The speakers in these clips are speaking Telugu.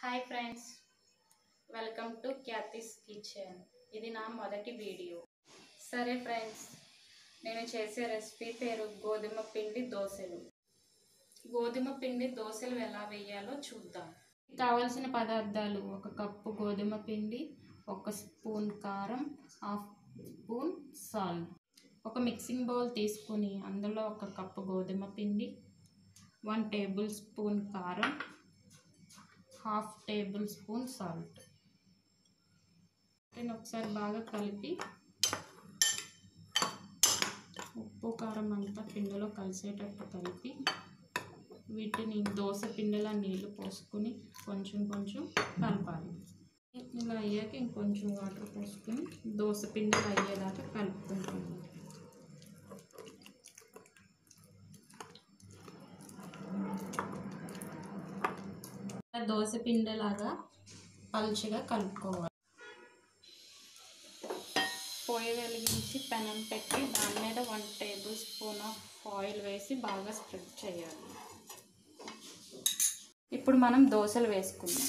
హాయ్ ఫ్రెండ్స్ వెల్కమ్ టు క్యాతిస్ కిచెన్ ఇది నా మొదటి వీడియో సరే ఫ్రెండ్స్ నేను చేసే రెసిపీ పేరు గోధుమ పిండి దోశలు గోధుమ పిండి దోశలు ఎలా వేయాలో చూద్దాం కావలసిన పదార్థాలు ఒక కప్పు గోధుమ పిండి ఒక స్పూన్ కారం హాఫ్ స్పూన్ సాల్ట్ ఒక మిక్సింగ్ బౌల్ తీసుకుని అందులో ఒక కప్పు గోధుమ పిండి వన్ టేబుల్ స్పూన్ కారం హాఫ్ టేబుల్ స్పూన్ సాల్ట్ నేను ఒకసారి బాగా కలిపి ఉప్పు కారం అంతా పిండిలో కలిసేటట్టు కలిపి వీటిని దోశ పిండిలా నీళ్లు పోసుకుని కొంచెం కొంచెం కలపాలి ఇలా అయ్యాక ఇంకొంచెం వాటర్ పోసుకుని దోశ పిండిలు అయ్యేదాకా కలుపుకుంటాము దోశ పిండిలాగా పలుచగా కలుపుకోవాలి పొయ్యి వెలిగించి పెనం పెట్టి దాని మీద one table spoon of oil వేసి బాగా స్ప్రెడ్ చేయాలి ఇప్పుడు మనం దోశలు వేసుకుందాం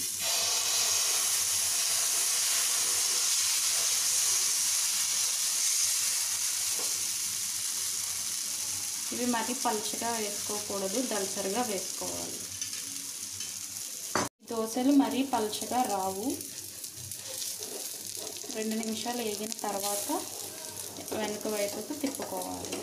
ఇవి మరీ పలుచగా వేసుకోకూడదు దలసరిగా వేసుకోవాలి దోశలు మరీ పలుచగా రావు రెండు నిమిషాలు వేగిన తర్వాత వెనక వైపుకు తిప్పుకోవాలి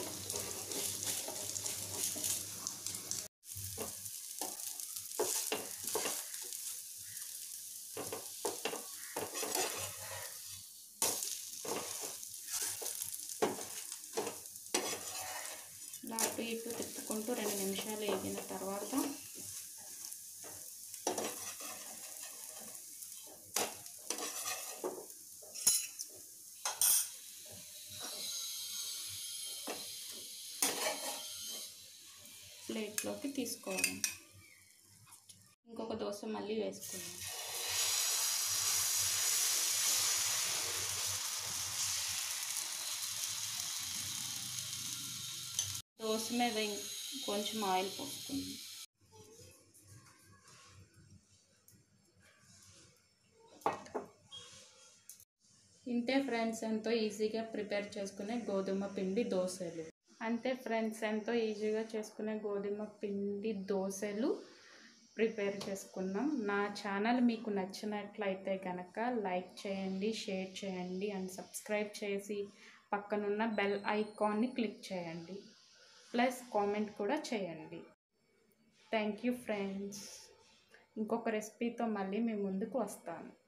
ఇలా అటు ఇటు తిప్పుకుంటూ రెండు నిమిషాలు వేగిన తర్వాత ప్లేట్లోకి తీసుకోవాలి ఇంకొక దోశ మళ్ళీ వేసుకుందాం దోశ మీద కొంచెం ఆయిల్ పోసుకుందాం ఇంతే ఫ్రెండ్స్ ఎంతో ఈజీగా ప్రిపేర్ చేసుకునే గోధుమ పిండి దోశలు అంతే ఫ్రెండ్స్ ఎంతో ఈజీగా చేసుకునే గోధుమ పిండి దోశలు ప్రిపేర్ చేసుకున్నాం నా ఛానల్ మీకు నచ్చినట్లయితే కనుక లైక్ చేయండి షేర్ చేయండి అండ్ సబ్స్క్రైబ్ చేసి పక్కనున్న బెల్ ఐకాన్ని క్లిక్ చేయండి ప్లస్ కామెంట్ కూడా చేయండి థ్యాంక్ యూ ఫ్రెండ్స్ ఇంకొక రెసిపీతో మళ్ళీ మీ ముందుకు వస్తాను